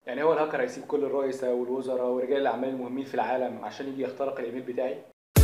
يعني هو الهاكر هيسيب كل الرؤساء والوزراء ورجال الاعمال المهمين في العالم عشان يجي يخترق الايميل بتاعي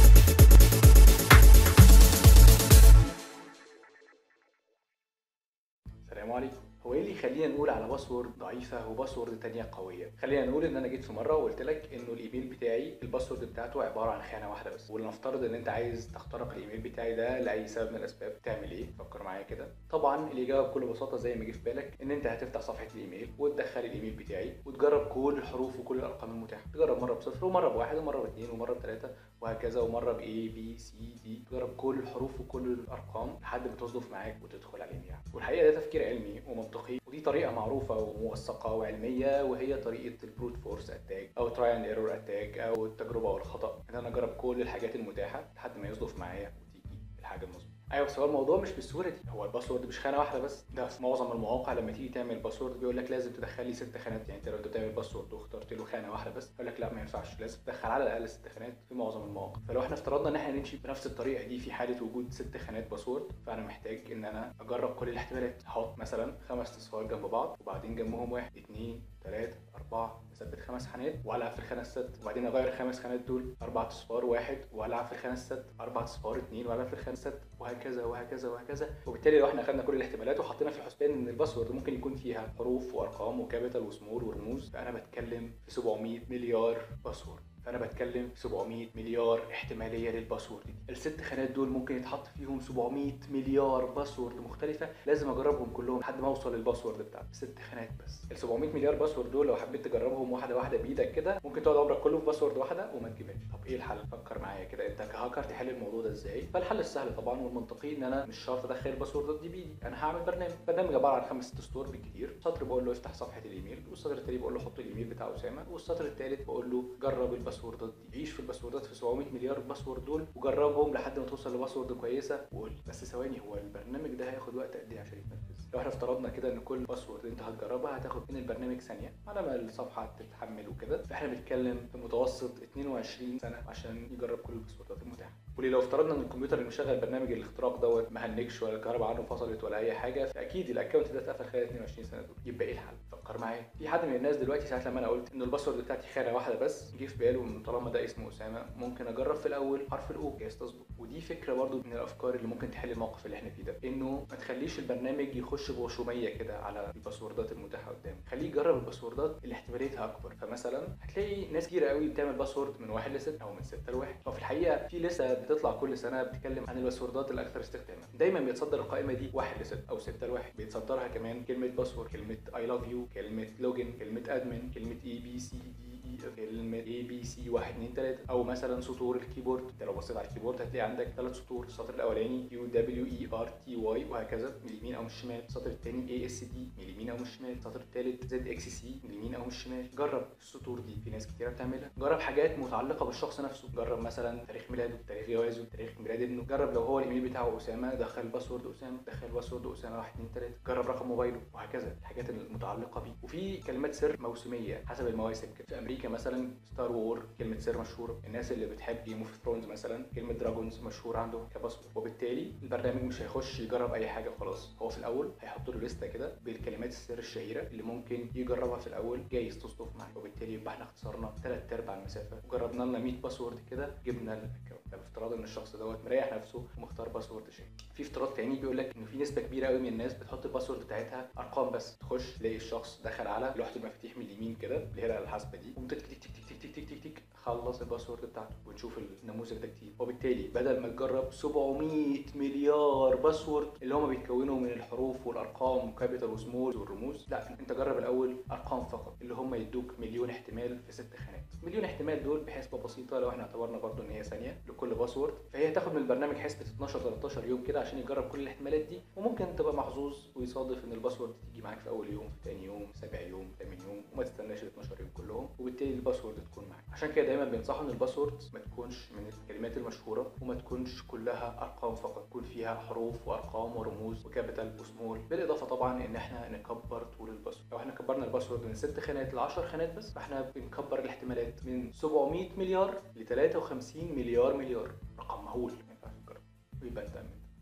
السلام عليكم هو ايه اللي يخلينا نقول على باسورد ضعيفه وباسورد تانية قويه خلينا نقول ان انا جيت في مره وقلت لك انه الايميل بتاعي الباسورد بتاعته عباره عن خانه واحده بس ولنفترض ان انت عايز تخترق الايميل بتاعي ده لاي سبب من الاسباب تعمل ايه فكر معايا كده طبعا الاجابه بكل بساطه زي ما جه في بالك ان انت هتفتح صفحه الايميل وتدخل الايميل بتاعي وتجرب كل الحروف وكل الارقام المتاحه تجرب مره بصفر ومره بواحد ومره باثنين ومره بثلاثه وهكذا ومره ب A B C D تجرب كل الحروف وكل الارقام لحد ما تصدف معاك وتدخل على الايميل والحقيقه ده تفكير علمي ومنطقي ودي طريقه معروفه وموثقه وعلميه وهي طريقه البروت فورس اتاك او تراي اند ايرور اتاك او التجربه والخطا ان انا اجرب كل الحاجات المتاحه لحد ما يصدف معايا وتيجي الحاجه المظبوطه ايوه بس هو الموضوع مش بالسهوله دي هو الباسورد مش خانه واحده بس ده في معظم المواقع لما تيجي تعمل باسورد بيقول لك لازم تدخل لي ست خانات يعني انت لو انت بتعمل باسورد واخترت له خانه واحده بس يقول لك لا ما ينفعش لازم تدخل على الاقل ست خانات في معظم المواقع فلو احنا افترضنا ان احنا نمشي بنفس الطريقه دي في حاله وجود ست خانات باسورد فانا محتاج ان انا اجرب كل الاحتمالات احط مثلا خمس اصفار جنب بعض وبعدين جنبهم واحد اثنين ثلاثة أربعة مثبت خمس خانات وألعب في الخانة الست وبعدين أغير الخمس خانات دول أربع أصفار واحد وألعب في الخانة الست أربع أصفار اثنين وألعب في الخانة الست وهكذا وهكذا وهكذا وبالتالي لو احنا أخدنا كل الاحتمالات وحطينا في الحسبان إن الباسورد ممكن يكون فيها حروف وأرقام وكابيتال وسمول ورموز فأنا بتكلم في 700 مليار باسورد فانا بتكلم في 700 مليار احتماليه للباسورد دي الست خانات دول ممكن يتحط فيهم 700 مليار باسورد مختلفه لازم اجربهم كلهم لحد ما اوصل للباسورد بتاعي ست خانات بس ال 700 مليار باسورد دول لو حبيت تجربهم واحده واحده بايدك كده ممكن تقعد عمرك كله في باسورد واحده وما تجيبهاش طب ايه الحل فكر معايا كده انت كهاكر تحل الموضوع ده ازاي فالحل السهل طبعا والمنطقي ان انا مش شرط ادخل الباسوردات دي بايدي انا هعمل برنامج برنامج عباره عن خمس ست سطور بالكتير سطر بقول له افتح صفحه الايميل والسطر التاني بقول له حط الايميل بتاع اسامه والسطر التالت بقول له جرب الباسوردات دي عيش في الباسوردات في 700 مليار باسورد دول وجربهم لحد ما توصل لباسورد كويسه وقول بس ثواني هو البرنامج ده هياخد وقت قد ايه عشان يتنفذ لو احنا افترضنا كده ان كل باسورد انت هتجربها هتاخد من البرنامج ثانيه على ما الصفحه تتحمل وكده فاحنا بنتكلم في متوسط 22 سنه عشان يجرب كل الباسوردات المتاحه وليه لو افترضنا ان الكمبيوتر اللي مشغل برنامج الاختراق دوت ما هنكش ولا الكهرباء عنه فصلت ولا اي حاجه فاكيد الاكونت ده اتقفل خلال 22 سنه دول يبقى ايه الحل فكر معايا في حد من الناس دلوقتي ساعه لما انا قلت ان الباسورد بتاعتي خانه واحده بس جه في باله ان طالما ده اسمه اسامه ممكن اجرب في الاول حرف الاو جايز تظبط ودي فكره برضو من الافكار اللي ممكن تحل الموقف اللي احنا فيه ده انه ما تخليش البرنامج يخش بغشوميه كده على الباسوردات المتاحه قدامك خليه يجرب الباسوردات اللي احتماليتها اكبر فمثلا هتلاقي ناس كتير قوي بتعمل باسورد من واحد لستة او من ستة لواحد وفي الحقيقه في لسه بتطلع كل سنه بتتكلم عن الباسوردات الاكثر استخداما دايما بيتصدر القائمه دي واحد لستة او ستة لواحد بيتصدرها كمان كلمه باسورد كلمه اي لاف يو كلمه لوجن كلمه ادمن كلمه اي بي سي دي كلمة اي بي سي 1 2 3 او مثلا سطور الكيبورد انت لو بصيت على الكيبورد هتلاقي عندك ثلاث سطور السطر الاولاني يو دبليو اي ار تي واي وهكذا من اليمين او من الشمال السطر الثاني اي اس دي من اليمين او من الشمال السطر الثالث زد اكس سي من اليمين او من الشمال جرب السطور دي في ناس كتير بتعملها جرب حاجات متعلقه بالشخص نفسه جرب مثلا تاريخ ميلاده تاريخ جوازه تاريخ ميلاد ابنه جرب لو هو الايميل بتاعه اسامه دخل الباسورد اسامه دخل الباسورد اسامه 1 2 3 جرب رقم موبايله وهكذا الحاجات المتعلقه بيه وفي كلمات سر موسميه حسب المواسم كده في امريكا مثلا ستار وور كلمه سر مشهوره الناس اللي بتحب جيم اوف ثرونز مثلا كلمه دراجونز مشهوره عندهم كباسورد وبالتالي البرنامج مش هيخش يجرب اي حاجه خلاص هو في الاول هيحط له لسته كده بالكلمات السر الشهيره اللي ممكن يجربها في الاول جايز تصدف معاه وبالتالي يبقى احنا اختصرنا ثلاث ارباع المسافه وجربنا لنا 100 باسورد كده جبنا الاكونت ده بافتراض ان الشخص دوت مريح نفسه ومختار باسورد شيء في افتراض تاني بيقول لك ان في نسبه كبيره قوي من الناس بتحط الباسورد بتاعتها ارقام بس تخش تلاقي الشخص دخل على لوحه المفاتيح من اليمين كده اللي هي الحاسبه دي وتك تك تك تك تك تك تك تك خلص الباسورد بتاعته وتشوف النموذج ده كتير وبالتالي بدل ما تجرب 700 مليار باسورد اللي هم بيتكونوا من الحروف والارقام وكابيتال وسمول والرموز لا انت جرب الاول ارقام فقط اللي هم يدوك مليون احتمال في ست خانات مليون احتمال دول بحسبه بسيطه لو احنا اعتبرنا برضو ان هي ثانيه لكل باسورد فهي تاخد من البرنامج حسبه 12 13 يوم كده عشان يجرب كل الاحتمالات دي وممكن تبقى محظوظ ويصادف ان الباسورد تيجي معاك في اول يوم في ثاني يوم في سابع يوم ثامن يوم وما تستناش ال 12 يوم كلهم وبالتالي الباسورد تكون معاك عشان كده دايما بينصحوا ان الباسورد ما تكونش من الكلمات المشهوره وما تكونش كلها ارقام فقط تكون فيها حروف وارقام ورموز وكابيتال وسمول بالاضافه طبعا ان احنا نكبر طول الباسورد لو احنا كبرنا الباسورد من ست خانات ل 10 خانات بس فاحنا بنكبر الاحتمالات من 700 مليار ل 53 مليار مليار رقم مهول ما ينفعش تجرب ويبقى انت امنت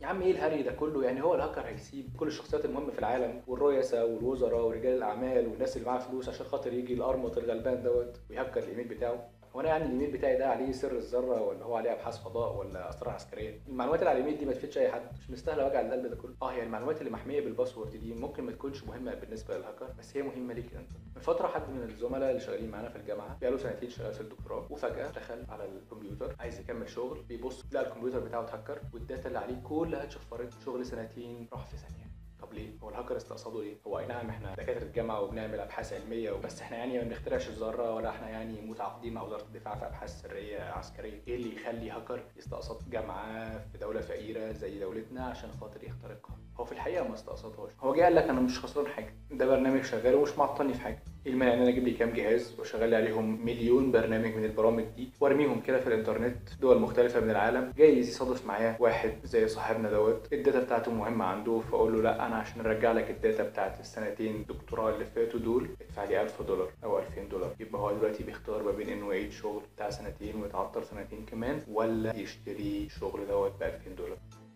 يا عم ايه الهري ده كله يعني هو الهاكر هيسيب كل الشخصيات المهمه في العالم والرؤساء والوزراء ورجال الاعمال والناس اللي معاها فلوس عشان خاطر يجي الارمط الغلبان دوت ويهكر الايميل بتاعه هو انا يعني الايميل بتاعي ده عليه سر الذره ولا هو عليه ابحاث فضاء ولا اسرار عسكريه المعلومات اللي على الايميل دي ما تفيدش اي حد مش مستاهله وجع القلب ده كله اه هي المعلومات اللي محميه بالباسورد دي ممكن ما تكونش مهمه بالنسبه للهاكر بس هي مهمه ليك انت من فتره حد من الزملاء اللي شغالين معانا في الجامعه بقاله سنتين شغال في الدكتوراه وفجاه دخل على الكمبيوتر عايز يكمل شغل بيبص لقى الكمبيوتر بتاعه اتهكر والداتا اللي عليه كلها اتشفرت شغل سنتين راح في ثانيه طب ليه؟ هو الهاكر استقصده ليه؟ هو اي نعم احنا دكاتره الجامعه وبنعمل ابحاث علميه بس احنا يعني ما بنخترعش الذره ولا احنا يعني متعاقدين مع وزاره الدفاع في ابحاث سريه عسكريه، ايه اللي يخلي هاكر يستقصد جامعه في دوله فقيره زي دولتنا عشان خاطر يخترقها؟ هو في الحقيقه ما استقصدهاش، هو جه قال لك انا مش خسران حاجه، ده برنامج شغال ومش معطلني في حاجه، ايه المانع ان انا اجيب لي كام جهاز واشغل لي عليهم مليون برنامج من البرامج دي وارميهم كده في الانترنت دول مختلفه من العالم جايز يصادف معايا واحد زي صاحبنا دوت الداتا بتاعته مهمه عنده فاقول له لا انا عشان ارجع لك الداتا بتاعت السنتين دكتوراه اللي فاتوا دول ادفع لي 1000 دولار او 2000 دولار يبقى هو دلوقتي بيختار ما بين انه يعيد شغل بتاع سنتين ويتعطل سنتين كمان ولا يشتري شغل دوت ب 2000 دولار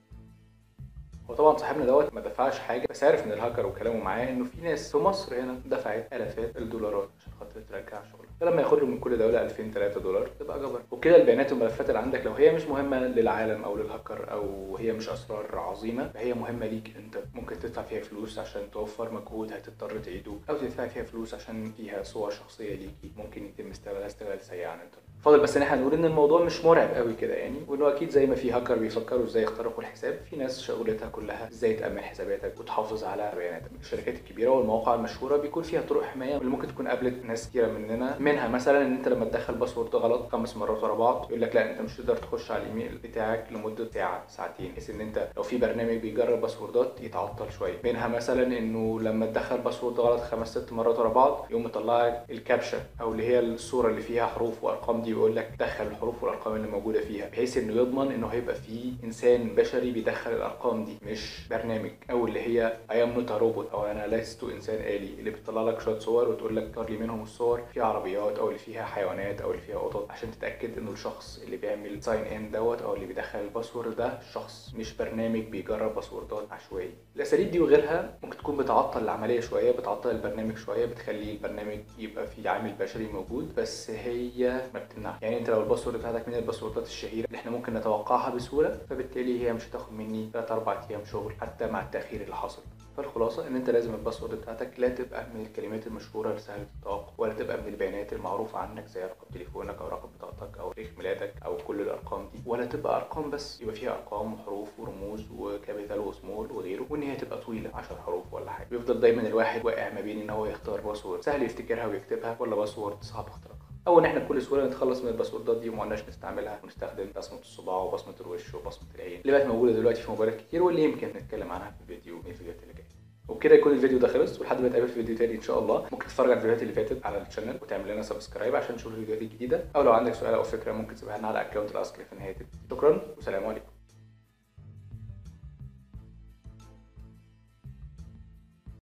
هو طبعا صاحبنا دوت ما دفعش حاجه بس عارف من الهاكر وكلامه معاه انه في ناس في مصر هنا دفعت الافات الدولارات عشان خاطر ترجع شغلها فلما ياخد له من كل دوله 2000 3 دولار تبقى جبر وكده البيانات والملفات اللي عندك لو هي مش مهمه للعالم او للهاكر او هي مش اسرار عظيمه فهي مهمه ليك انت ممكن تدفع فيها فلوس عشان توفر مجهود هتضطر تعيده او تدفع فيها فلوس عشان فيها صور شخصيه ليكي ممكن يتم استغلالها استغلال سيء عن الانترنت فاضل بس ان احنا نقول ان الموضوع مش مرعب قوي كده يعني وانه اكيد زي ما في هاكر بيفكروا ازاي يخترقوا الحساب في ناس شغلتها كلها ازاي تامن حساباتك وتحافظ على بياناتك الشركات الكبيره والمواقع المشهوره بيكون فيها طرق حمايه اللي ممكن تكون قابلت ناس كتيره مننا منها مثلا ان انت لما تدخل باسورد غلط خمس مرات ورا بعض يقول لك لا انت مش تقدر تخش على الايميل بتاعك لمده ساعه ساعتين بحيث ان انت لو في برنامج بيجرب باسوردات يتعطل شويه منها مثلا انه لما تدخل باسورد غلط خمس ست مرات ورا بعض يقوم مطلع لك الكابشا او اللي هي الصوره اللي فيها حروف وارقام دي ويقول لك دخل الحروف والارقام اللي موجوده فيها بحيث انه يضمن انه هيبقى في انسان بشري بيدخل الارقام دي مش برنامج او اللي هي اي ام نوت روبوت او انا لست انسان الي اللي بيطلع لك شويه صور وتقول لك اختار لي منهم الصور فيها عربيات او اللي فيها حيوانات او اللي فيها قطط عشان تتاكد انه الشخص اللي بيعمل ساين ان دوت او اللي بيدخل الباسورد ده شخص مش برنامج بيجرب باسوردات عشوائي الاساليب دي وغيرها ممكن تكون بتعطل العمليه شويه بتعطل البرنامج شويه بتخلي البرنامج يبقى فيه عامل بشري موجود بس هي ما بتمنعش يعني انت لو الباسورد بتاعتك من الباسوردات الشهيره اللي احنا ممكن نتوقعها بسهوله فبالتالي هي مش هتاخد مني 3 4 ايام شغل حتى مع التاخير اللي حصل فالخلاصه ان انت لازم الباسورد بتاعتك لا تبقى من الكلمات المشهوره لسهله التوقع ولا تبقى من البيانات المعروفه عنك زي رقم تليفونك او رقم بطاقتك او تاريخ ميلادك او كل الارقام دي ولا تبقى ارقام بس يبقى فيها ارقام وحروف ورموز وكابيتال وسمول وغيره وان هي تبقى طويله 10 حروف ولا حاجه بيفضل دايما الواحد واقع ما بين ان هو يختار باسورد سهل يفتكرها ويكتبها ولا باسورد صعب اختراقها او ان احنا بكل سهوله نتخلص من الباسوردات دي وما عدناش نستعملها ونستخدم بصمه الصباع وبصمه الوش وبصمه العين اللي بقت موجوده دلوقتي في موبايلات كتير واللي يمكن نتكلم عنها في الفيديو من الفيديوهات اللي جايه وبكده يكون الفيديو ده خلص ولحد ما نتقابل في فيديو تاني ان شاء الله ممكن تتفرج على الفيديوهات اللي فاتت على الشانل وتعمل لنا سبسكرايب عشان تشوف الفيديوهات الجديده او لو عندك سؤال او فكره ممكن تسيبها لنا على اكونت الاسك في نهايه الفيديو شكرا وسلام عليكم